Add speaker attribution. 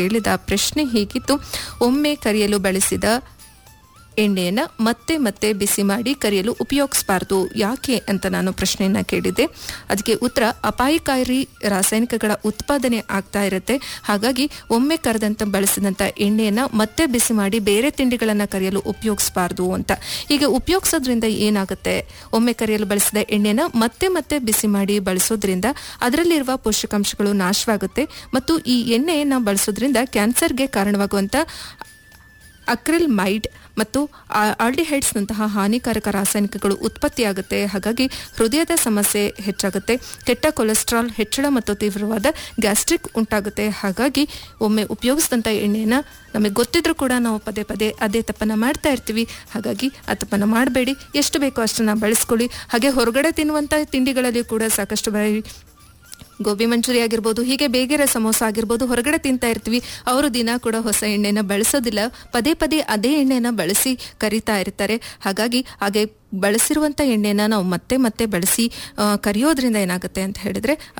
Speaker 1: ಕೇಳಿದ ಪ್ರಶ್ನೆ ಹೀಗಿತ್ತು ಒಮ್ಮೆ ಕರಿಯಲು ಬಳಸಿದ ಎಣ್ಣೆಯನ್ನ ಮತ್ತೆ ಮತ್ತೆ ಬಿಸಿ ಮಾಡಿ ಕರಿಯಲು ಉಪಯೋಗಿಸಬಾರ್ದು ಯಾಕೆ ಅಂತ ನಾನು ಪ್ರಶ್ನೆಯನ್ನ ಕೇಳಿದ್ದೆ ಅದಕ್ಕೆ ಉತ್ತರ ಅಪಾಯಕಾರಿ ರಾಸಾಯನಿಕಗಳ ಉತ್ಪಾದನೆ ಆಗ್ತಾ ಇರುತ್ತೆ ಹಾಗಾಗಿ ಒಮ್ಮೆ ಕರೆದಂತ ಬಳಸಿದಂತ ಎಣ್ಣೆಯನ್ನ ಮತ್ತೆ ಬಿಸಿ ಮಾಡಿ ಬೇರೆ ತಿಂಡಿಗಳನ್ನ ಕರಿಯಲು ಉಪಯೋಗಿಸಬಾರ್ದು ಅಂತ ಹೀಗೆ ಉಪಯೋಗಿಸೋದ್ರಿಂದ ಏನಾಗುತ್ತೆ ಒಮ್ಮೆ ಕರಿಯಲು ಬಳಸಿದ ಎಣ್ಣೆನ ಮತ್ತೆ ಮತ್ತೆ ಬಿಸಿ ಮಾಡಿ ಬಳಸೋದ್ರಿಂದ ಅದರಲ್ಲಿರುವ ಪೋಷಕಾಂಶಗಳು ನಾಶವಾಗುತ್ತೆ ಮತ್ತು ಈ ಎಣ್ಣೆಯನ್ನ ಬಳಸೋದ್ರಿಂದ ಕ್ಯಾನ್ಸರ್ಗೆ ಕಾರಣವಾಗುವಂತ ಅಕ್ರಿಲ್ ಮೈಡ್ ಮತ್ತು ಆಲ್ಡಿಹೈಡ್ಸ್ನಂತಹ ಹಾನಿಕಾರಕ ರಾಸಾಯನಿಕಗಳು ಉತ್ಪತ್ತಿಯಾಗುತ್ತೆ ಹಾಗಾಗಿ ಹೃದಯದ ಸಮಸ್ಯೆ ಹೆಚ್ಚಾಗುತ್ತೆ ಕೆಟ್ಟ ಕೊಲೆಸ್ಟ್ರಾಲ್ ಹೆಚ್ಚಳ ಮತ್ತು ತೀವ್ರವಾದ ಗ್ಯಾಸ್ಟ್ರಿಕ್ ಉಂಟಾಗುತ್ತೆ ಹಾಗಾಗಿ ಒಮ್ಮೆ ಉಪಯೋಗಿಸಿದಂಥ ಎಣ್ಣೆನ ನಮಗೆ ಗೊತ್ತಿದ್ರೂ ಕೂಡ ನಾವು ಪದೇ ಪದೇ ಅದೇ ತಪ್ಪನ್ನ ಮಾಡ್ತಾ ಇರ್ತೀವಿ ಹಾಗಾಗಿ ಆ ತಪ್ಪನ್ನ ಮಾಡಬೇಡಿ ಎಷ್ಟು ಬೇಕೋ ಅಷ್ಟನ್ನ ಬಳಸ್ಕೊಳ್ಳಿ ಹಾಗೆ ಹೊರಗಡೆ ತಿನ್ನುವಂಥ ತಿಂಡಿಗಳಲ್ಲಿ ಕೂಡ ಸಾಕಷ್ಟು ಬಾರಿ ಗೋಬಿ ಮಂಚೂರಿ ಆಗಿರ್ಬೋದು ಹೀಗೆ ಬೇಗೆರೆ ಸಮೋಸ ಆಗಿರ್ಬೋದು ಹೊರಗಡೆ ತಿಂತಾ ಇರ್ತೀವಿ ಅವರು ದಿನ ಕೂಡ ಹೊಸ ಎಣ್ಣೆನ ಬಳಸೋದಿಲ್ಲ ಪದೇ ಪದೇ ಅದೇ ಎಣ್ಣೆನ ಬಳಸಿ ಕರಿತಾ ಇರ್ತಾರೆ ಹಾಗಾಗಿ ಹಾಗೆ ಬಳಸಿರುವಂಥ ಎಣ್ಣೆನ ನಾವು ಮತ್ತೆ ಮತ್ತೆ ಬಳಸಿ ಆ, ಕರಿಯೋದ್ರಿಂದ ಏನಾಗುತ್ತೆ ಅಂತ ಹೇಳಿದ್ರೆ